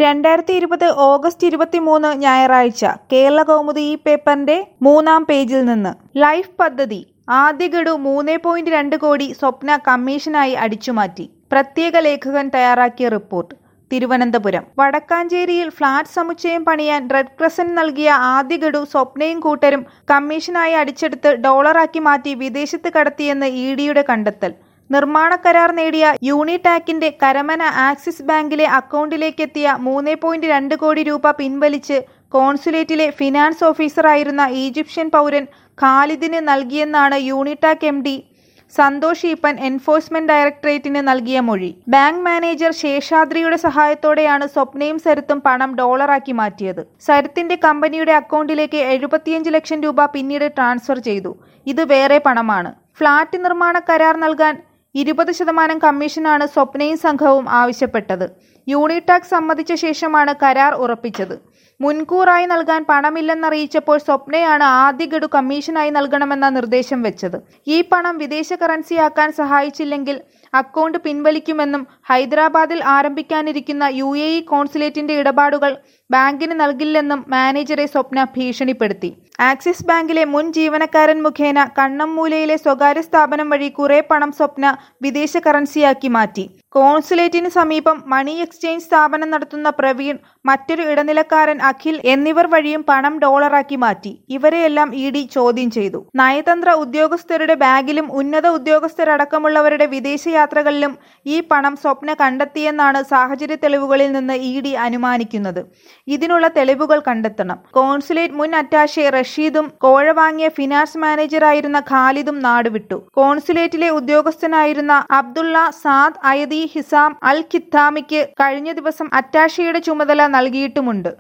രണ്ടായിരത്തി ഇരുപത് ഓഗസ്റ്റ് ഇരുപത്തിമൂന്ന് ഞായറാഴ്ച കേരള കൗമുദി ഈ പേപ്പറിന്റെ മൂന്നാം പേജിൽ നിന്ന് ലൈഫ് പദ്ധതി ആദ്യ ഗഡു മൂന്ന് പോയിന്റ് രണ്ട് കോടി സ്വപ്ന കമ്മീഷനായി അടിച്ചുമാറ്റി പ്രത്യേക ലേഖകൻ തയ്യാറാക്കിയ റിപ്പോർട്ട് തിരുവനന്തപുരം വടക്കാഞ്ചേരിയിൽ ഫ്ളാറ്റ് സമുച്ചയം പണിയാൻ റെഡ് ക്രസന്റ് നൽകിയ ആദ്യ ഗഡു സ്വപ്നയും കൂട്ടരും കമ്മീഷനായി അടിച്ചെടുത്ത് ഡോളറാക്കി മാറ്റി വിദേശത്ത് കടത്തിയെന്ന് ഇ ഡിയുടെ കണ്ടെത്തൽ നിർമ്മാണ കരാർ നേടിയ യൂണിടാക്കിന്റെ കരമന ആക്സിസ് ബാങ്കിലെ അക്കൗണ്ടിലേക്കെത്തിയ മൂന്ന് പോയിന്റ് രണ്ട് കോടി രൂപ പിൻവലിച്ച് കോൺസുലേറ്റിലെ ഫിനാൻസ് ഓഫീസറായിരുന്ന ഈജിപ്ഷ്യൻ പൗരൻ ഖാലിദിന് നൽകിയെന്നാണ് Unitac M D Santhosh Eappen enforcement ഡയറക്ടറേറ്റിന് നൽകിയ മൊഴി ബാങ്ക് മാനേജർ ശേഷാദ്രിയുടെ സഹായത്തോടെയാണ് സ്വപ്നയും സരിത്തും പണം ഡോളറാക്കി മാറ്റിയത് സരിത്തിന്റെ കമ്പനിയുടെ അക്കൗണ്ടിലേക്ക് എഴുപത്തിയഞ്ച് ലക്ഷം രൂപ പിന്നീട് ട്രാൻസ്ഫർ ചെയ്തു ഇത് വേറെ പണമാണ് ഫ്ളാറ്റ് നിർമ്മാണ കരാർ നൽകാൻ ഇരുപത് ശതമാനം കമ്മീഷനാണ് സ്വപ്നയും സംഘവും ആവശ്യപ്പെട്ടത് യൂണിടാക് സമ്മതിച്ച ശേഷമാണ് കരാർ ഉറപ്പിച്ചത് മുൻകൂറായി നൽകാൻ പണമില്ലെന്നറിയിച്ചപ്പോൾ സ്വപ്നയാണ് ആദ്യ ഗഡു കമ്മീഷനായി നൽകണമെന്ന നിർദ്ദേശം വെച്ചത് ഈ പണം വിദേശ കറൻസിയാക്കാൻ സഹായിച്ചില്ലെങ്കിൽ അക്കൗണ്ട് പിൻവലിക്കുമെന്നും ഹൈദരാബാദിൽ ആരംഭിക്കാനിരിക്കുന്ന യു എ ഇ കോൺസുലേറ്റിന്റെ ഇടപാടുകൾ ബാങ്കിന് നൽകില്ലെന്നും മാനേജറെ സ്വപ്ന ഭീഷണിപ്പെടുത്തി ആക്സിസ് ബാങ്കിലെ മുൻ ജീവനക്കാരൻ മുഖേന കണ്ണമ്മൂലയിലെ സ്വകാര്യ സ്ഥാപനം വഴി കുറെ പണം സ്വപ്ന വിദേശ കറൻസിയാക്കി മാറ്റി കോൺസുലേറ്റിന് സമീപം മണി എക്സ്ചേഞ്ച് സ്ഥാപനം നടത്തുന്ന പ്രവീൺ മറ്റൊരു ഇടനിലക്കാരൻ അഖിൽ എന്നിവർ വഴിയും പണം ഡോളറാക്കി മാറ്റി ഇവരെയെല്ലാം ഇ ഡി ചോദ്യം ചെയ്തു നയതന്ത്ര ഉദ്യോഗസ്ഥരുടെ ബാഗിലും ഉന്നത ഉദ്യോഗസ്ഥരടക്കമുള്ളവരുടെ വിദേശയാത്രകളിലും ഈ പണം സ്വപ്ന കണ്ടെത്തിയെന്നാണ് സാഹചര്യ തെളിവുകളിൽ നിന്ന് ഇ ഡി അനുമാനിക്കുന്നത് ഇതിനുള്ള തെളിവുകൾ കണ്ടെത്തണം കോൺസുലേറ്റ് മുൻ അറ്റാഷെ റഷീദും കോഴ വാങ്ങിയ ഫിനാൻസ് മാനേജറായിരുന്ന ഖാലിദും നാടുവിട്ടു കോൺസുലേറ്റിലെ ഉദ്യോഗസ്ഥനായിരുന്ന Abdullah Saad Ayadi Hisham Al ഖിത്താമിക്ക് കഴിഞ്ഞ ദിവസം അറ്റാഷയുടെ ചുമതല നൽകിയിട്ടുമുണ്ട്